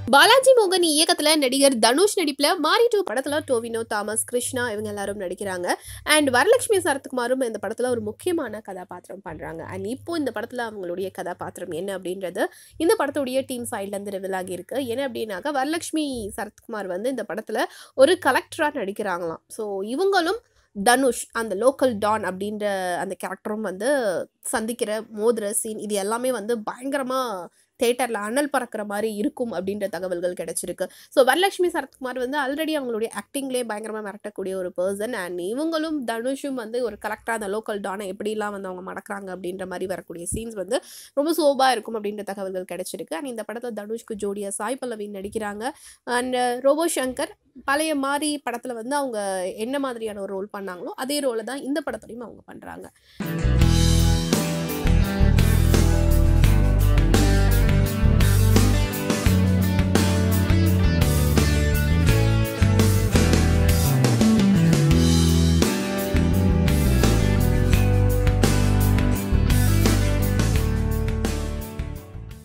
பாலாஜி மோகன் இயக்கத்துல நடிகர் தனுஷ் நடிப்புல மாரி டூ படத்துல டோவினோ தாமஸ் கிருஷ்ணா இவங்க எல்லாரும் நடிக்கிறாங்க அண்ட் வரலட்சுமி சரத்குமாரும் இந்த படத்துல ஒரு முக்கியமான கதாபாத்திரம் பண்றாங்க அண்ட் இப்போ இந்த படத்துல அவங்களுடைய கதாபாத்திரம் என்ன அப்படின்றது இந்த படத்துடைய டீம் சைட்ல இருந்து ரிவீல் ஆகியிருக்கு என்ன அப்படின்னாக்கா வரலட்சுமி சரத்குமார் வந்து இந்த படத்துல ஒரு கலெக்டரா நடிக்கிறாங்களாம் ஸோ இவங்களும் தனுஷ் அந்த லோக்கல் டான் அப்படின்ற அந்த கேரக்டரும் வந்து சந்திக்கிற மோதிர சீன் இது எல்லாமே வந்து பயங்கரமாக தேட்டரில் அனல் பறக்கிற மாதிரி இருக்கும் அப்படின்ற தகவல்கள் கிடைச்சிருக்கு ஸோ வரலட்சுமி சரத்குமார் வந்து ஆல்ரெடி அவங்களுடைய ஆக்டிங்லேயே பயங்கரமாக மிரட்டக்கூடிய ஒரு பர்சன் அண்ட் இவங்களும் தனுஷும் வந்து ஒரு கரெக்டாக அந்த லோக்கல் டானை எப்படிலாம் வந்து அவங்க மடக்குறாங்க அப்படின்ற மாதிரி வரக்கூடிய சீன்ஸ் வந்து ரொம்ப சோபாக இருக்கும் அப்படின்ற தகவல்கள் கிடைச்சிருக்கு அண்ட் இந்த படத்தில் தனுஷ்க்கு ஜோடியா சாய் பல்லவி நடிக்கிறாங்க அண்ட் ரோபோ சங்கர் பழைய மாதிரி படத்தில் வந்து அவங்க என்ன மாதிரியான ஒரு ரோல் பண்ணாங்களோ அதே ரோலை தான் இந்த படத்துலையும் அவங்க பண்ணுறாங்க